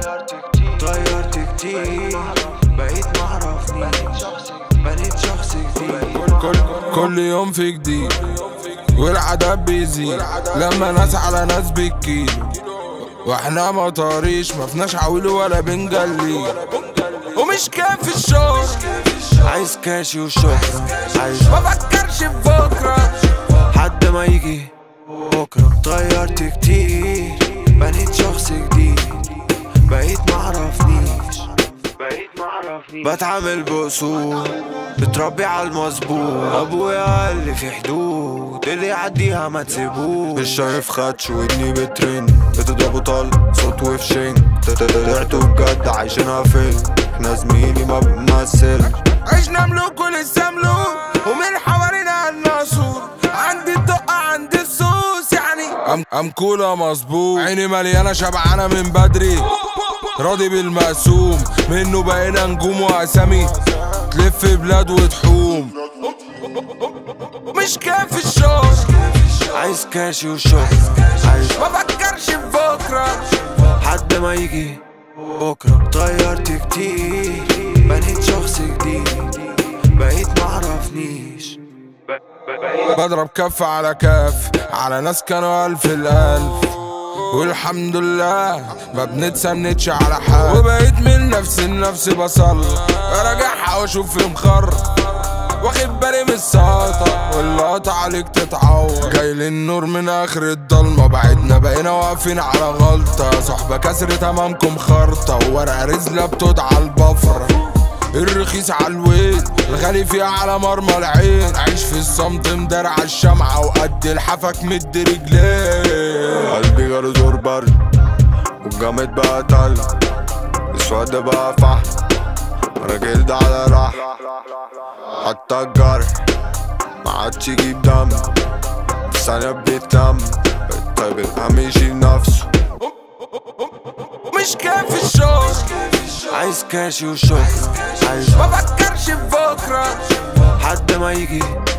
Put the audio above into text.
غيرت كتير غيرت كتير بقيت معرفنيش بنيت شخص جديد كل كل يوم في جديد والعذاب بيزيد لما ناس على ناس بتكيل واحنا ما طاريش ما فيناش عويل ولا بنجلي ومش كافي الشغل عايز كاشي وشكرا عايز ما بفكرش في بكره حد ما يجي بكرة اتغيرت كتير بنيت شخص جديد بقيت معرفنيش بقيت معرفنيش بتعامل بأصول بتربي على المظبوط ابويا قال لي في حدود اللي يعديها ما تسيبوش مش شايف خدش ودني بترن بتضربوا طل صوت وفشين طلعتوا بجد عايشينها فيلم احنا زميلي ما بنمثل عشنا ملوك ولسه ملوك ومن حوالينا الناسور عندي الدقة عندي السوس يعني أم أمكولة مظبوط عيني مليانة شبعانة من بدري راضي بالمقسوم منه بقينا نجوم وأسامي تلف بلاد وتحوم مش كافي الشغل عايز كاشي وشكرا عايز ما بفكرش في بكرة حد ما يجي بكرة اتغيرت كتير بنيت شخص جديد بقيت معرفنيش بضرب كف على كف على ناس كانوا ألف الألف والحمد لله ما بنتسندش على حد وبقيت من نفس النفس بصل راجعها واشوف في مخر واخد بالي من الساطة واللقطة عليك تتعور جاي للنور من اخر الضلمة بعدنا بقينا واقفين على غلطة صحبة كسرت امامكم خرطة وورقة رزلة بتدعى البفرة الرخيص على الويل الغالي فيها على مرمى العين عيش في الصمت مدرع الشمعة وقد الحفك مد رجليه قلبي جاله زور برد والجامد بقى تلج السواد بقى فحم انا جلد على رح حتى الجرح ما عادش يجيب دم في ثانية بيتلم طيب الهم يشيل نفسه مش كافي الشغل عايز كاشي وشكرا عايز ما بفكرش في بكرة حد ما يجي